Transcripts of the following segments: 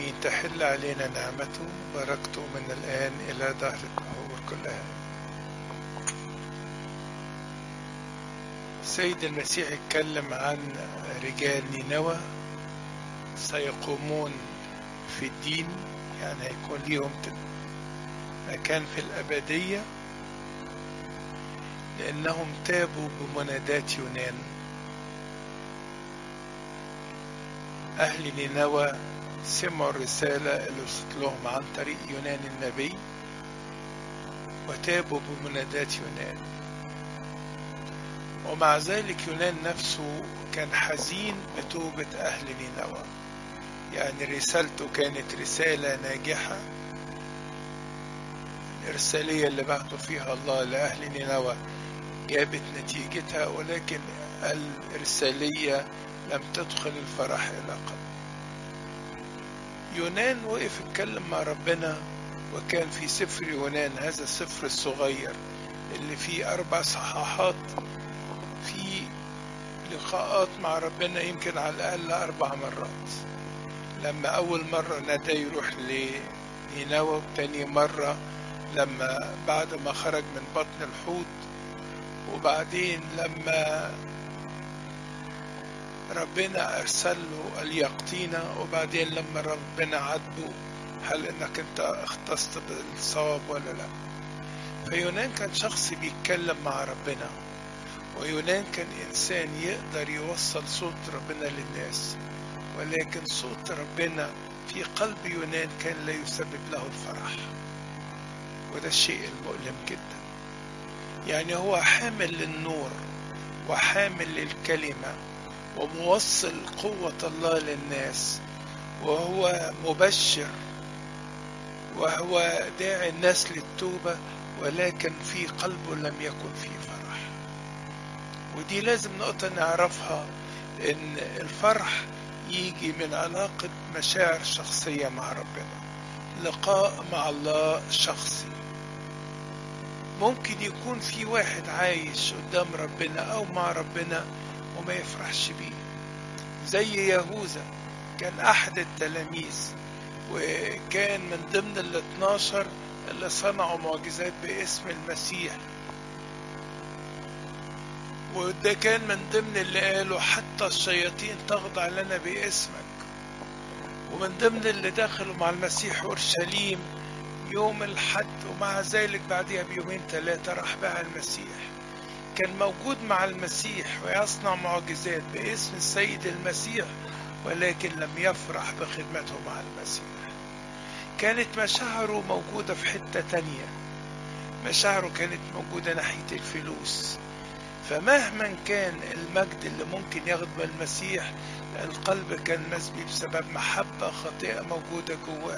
آمين تحل علينا نعمته بركته من الآن إلى دهر الدهور كلها سيد المسيح اتكلم عن رجال نينوى سيقومون في الدين يعني هيكون ليهم مكان في الأبدية لأنهم تابوا بمنادات يونان أهل نينوى سمعوا الرسالة اللي وصلت لهم عن طريق يونان النبي وتابوا بمنادات يونان ومع ذلك يونان نفسه كان حزين بتوبة أهل نينوى يعني رسالته كانت رسالة ناجحة الإرسالية اللي بعثوا فيها الله لأهل نينوى جابت نتيجتها ولكن الإرسالية لم تدخل الفرح إلى قلب يونان وقف اتكلم مع ربنا وكان في سفر يونان هذا السفر الصغير اللي فيه أربع صحاحات في لقاءات مع ربنا يمكن على الأقل أربع مرات لما أول مرة ندى يروح لنينوى وتاني مرة لما بعد ما خرج من بطن الحوت وبعدين لما ربنا أرسل له اليقطينة وبعدين لما ربنا عاتبه هل إنك أنت اختصت بالصواب ولا لا فيونان كان شخص بيتكلم مع ربنا ويونان كان إنسان يقدر يوصل صوت ربنا للناس ولكن صوت ربنا في قلب يونان كان لا يسبب له الفرح وده الشيء المؤلم جدا يعني هو حامل للنور وحامل للكلمة وموصل قوة الله للناس وهو مبشر وهو داعي الناس للتوبة ولكن في قلبه لم يكن فيه فرح ودي لازم نقطة نعرفها ان الفرح يجي من علاقة مشاعر شخصية مع ربنا لقاء مع الله شخصي ممكن يكون في واحد عايش قدام ربنا او مع ربنا وما يفرحش بيه زي يهوذا كان احد التلاميذ وكان من ضمن ال 12 اللي صنعوا معجزات باسم المسيح وده كان من ضمن اللي قالوا حتى الشياطين تخضع لنا باسمك ومن ضمن اللي دخلوا مع المسيح اورشليم يوم الحد ومع ذلك بعدها بيومين ثلاثة راح بقى المسيح كان موجود مع المسيح ويصنع معجزات باسم السيد المسيح ولكن لم يفرح بخدمته مع المسيح كانت مشاعره موجودة في حتة تانية مشاعره كانت موجودة ناحية الفلوس فمهما كان المجد اللي ممكن ياخده المسيح القلب كان مسبي بسبب محبة خاطئة موجودة جواه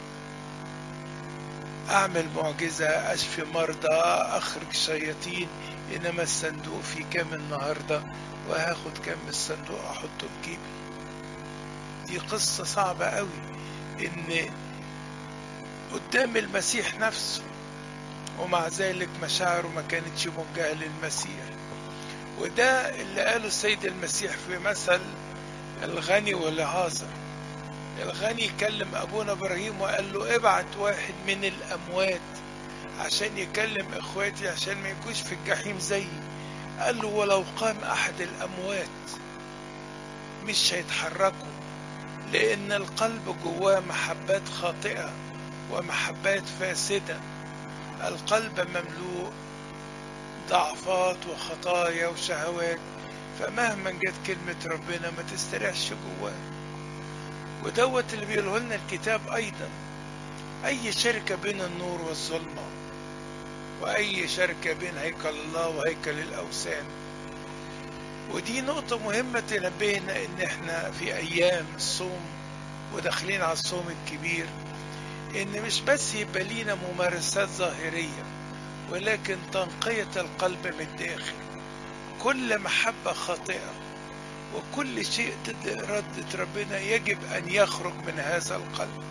أعمل معجزة أشفي مرضى أخرج شياطين إنما الصندوق فيه كام النهاردة وهاخد كام من الصندوق أحطه في جيبي دي قصة صعبة قوي إن قدام المسيح نفسه ومع ذلك مشاعره ما كانتش موجهة للمسيح وده اللي قاله السيد المسيح في مثل الغني والعازر الغني كلم أبونا إبراهيم وقال له ابعت واحد من الأموات عشان يكلم إخواتي عشان ما يكونش في الجحيم زيي قال له ولو قام أحد الأموات مش هيتحركوا لأن القلب جواه محبات خاطئة ومحبات فاسدة القلب مملوء ضعفات وخطايا وشهوات فمهما جت كلمة ربنا ما تستريحش جواه ودوت اللي بيقوله لنا الكتاب أيضا أي شركة بين النور والظلمة وأي شركة بين هيكل الله وهيكل الأوثان ودي نقطة مهمة تنبهنا إن إحنا في أيام الصوم وداخلين على الصوم الكبير إن مش بس يبقى لينا ممارسات ظاهرية ولكن تنقية القلب من الداخل كل محبة خاطئة وكل شيء ضد إرادة ربنا يجب أن يخرج من هذا القلب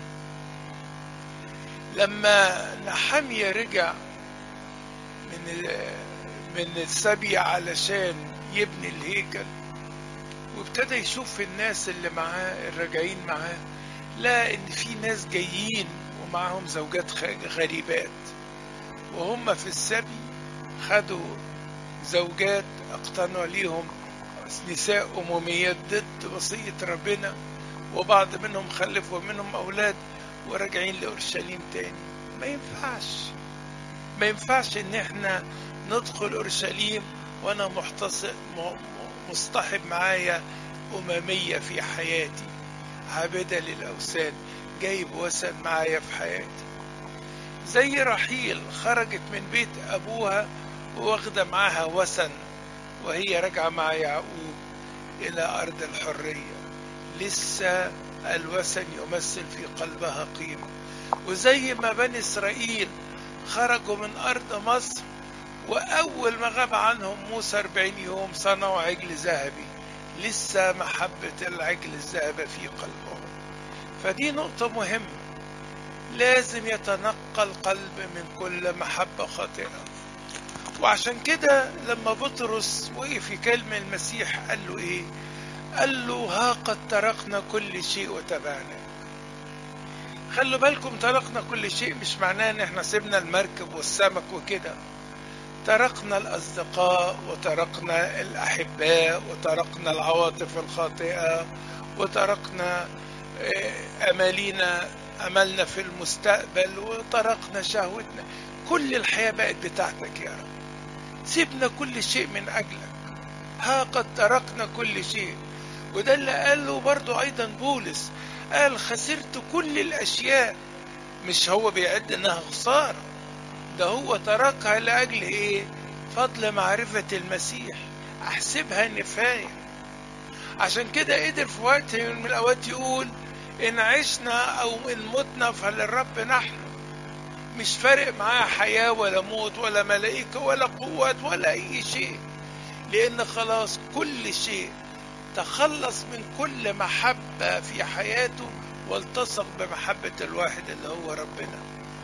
لما نحمية رجع من من السبي علشان يبني الهيكل وابتدى يشوف الناس اللي معاه الراجعين معاه لا ان في ناس جايين ومعهم زوجات غريبات وهم في السبي خدوا زوجات اقتنوا ليهم نساء أموميات ضد وصية ربنا وبعض منهم خلفوا منهم أولاد وراجعين لأورشليم تاني ما ينفعش ما ينفعش إن إحنا ندخل أورشليم وأنا محتصب مصطحب معايا أممية في حياتي عابدة للأوثان جايب وثن معايا في حياتي زي رحيل خرجت من بيت أبوها واخدة معاها وثن وهي راجعة مع يعقوب إلى أرض الحرية لسه الوثن يمثل في قلبها قيمة وزي ما بني إسرائيل خرجوا من أرض مصر وأول ما غاب عنهم موسى 40 يوم صنعوا عجل ذهبي لسه محبة العجل الذهبي في قلبهم فدي نقطة مهمة لازم يتنقى القلب من كل محبة خاطئة وعشان كده لما بطرس وقف يكلم المسيح قال له ايه قال له ها قد تركنا كل شيء وتبعناك خلوا بالكم تركنا كل شيء مش معناه ان احنا سيبنا المركب والسمك وكده تركنا الاصدقاء وتركنا الاحباء وتركنا العواطف الخاطئه وتركنا امالينا املنا في المستقبل وتركنا شهوتنا كل الحياه بقت بتاعتك يا رب سيبنا كل شيء من أجلك ها قد تركنا كل شيء وده اللي قاله برضو أيضا بولس قال خسرت كل الأشياء مش هو بيعد إنها خسارة ده هو تركها لأجل إيه فضل معرفة المسيح أحسبها نفاية عشان كده قدر في وقت من الأوقات يقول إن عشنا أو إن متنا فللرب نحن مش فارق معاه حياة ولا موت ولا ملائكة ولا قوات ولا أي شيء لأن خلاص كل شيء تخلص من كل محبة في حياته والتصق بمحبة الواحد اللي هو ربنا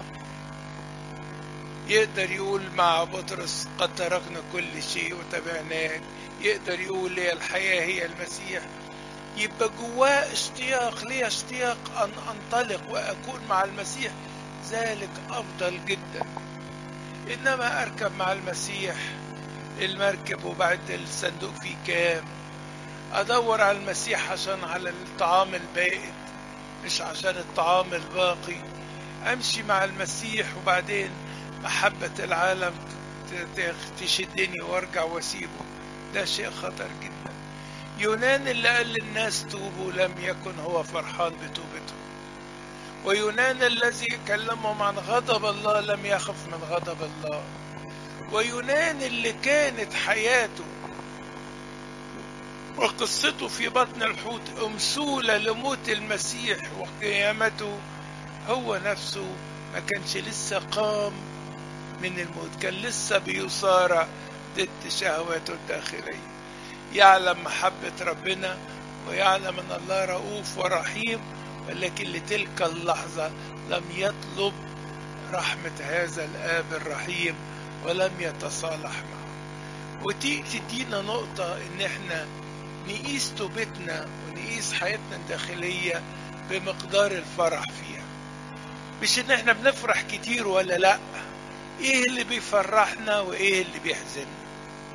يقدر يقول مع بطرس قد تركنا كل شيء وتبعناك يقدر يقول لي الحياة هي المسيح يبقى جواه اشتياق ليه اشتياق أن أنطلق وأكون مع المسيح ذلك أفضل جدا إنما أركب مع المسيح المركب وبعد الصندوق فيه كام أدور على المسيح عشان على الطعام البائد مش عشان الطعام الباقي أمشي مع المسيح وبعدين محبة العالم تشدني وارجع واسيبه ده شيء خطر جدا يونان اللي قال للناس توبوا لم يكن هو فرحان بتوبته ويونان الذي كلمهم عن غضب الله لم يخف من غضب الله ويونان اللي كانت حياته وقصته في بطن الحوت أمثولة لموت المسيح وقيامته هو نفسه ما كانش لسه قام من الموت كان لسه بيصارع ضد شهواته الداخلية يعلم محبة ربنا ويعلم أن الله رؤوف ورحيم ولكن لتلك اللحظة لم يطلب رحمة هذا الآب الرحيم ولم يتصالح معه وتيجي تدينا نقطة إن إحنا نقيس توبتنا ونقيس حياتنا الداخلية بمقدار الفرح فيها مش إن إحنا بنفرح كتير ولا لأ إيه اللي بيفرحنا وإيه اللي بيحزننا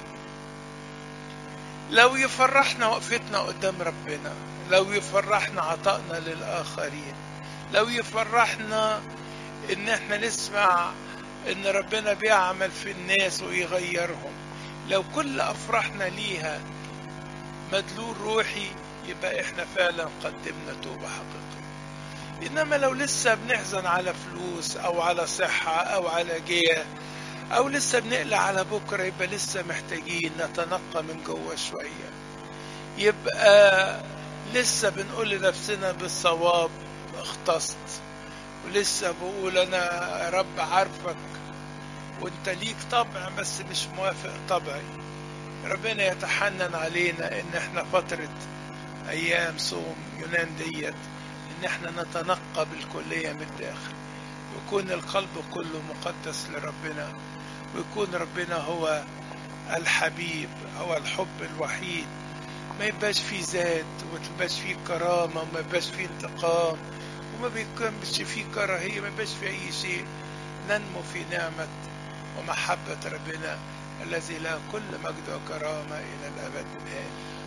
لو يفرحنا وقفتنا قدام ربنا لو يفرحنا عطائنا للآخرين لو يفرحنا إن إحنا نسمع إن ربنا بيعمل في الناس ويغيرهم لو كل أفراحنا ليها مدلول روحي يبقى إحنا فعلا قدمنا توبة حقيقية إنما لو لسه بنحزن على فلوس أو على صحة أو على جيه أو لسه بنقلق على بكرة يبقى لسه محتاجين نتنقى من جوه شوية يبقى لسه بنقول لنفسنا بالصواب اختصت ولسه بقول أنا يا رب عارفك وانت ليك طبع بس مش موافق طبعي ربنا يتحنن علينا ان احنا فترة ايام صوم يونان ديت ان احنا نتنقى بالكلية من الداخل ويكون القلب كله مقدس لربنا ويكون ربنا هو الحبيب هو الحب الوحيد ما يبقاش فيه ذات وما يبقاش فيه كرامة وما يبقاش فيه انتقام وما بيكونش فيه كراهية ما بيبقاش فيه أي شيء ننمو في نعمة ومحبة ربنا الذي له كل مجد وكرامة إلى الأبد آمين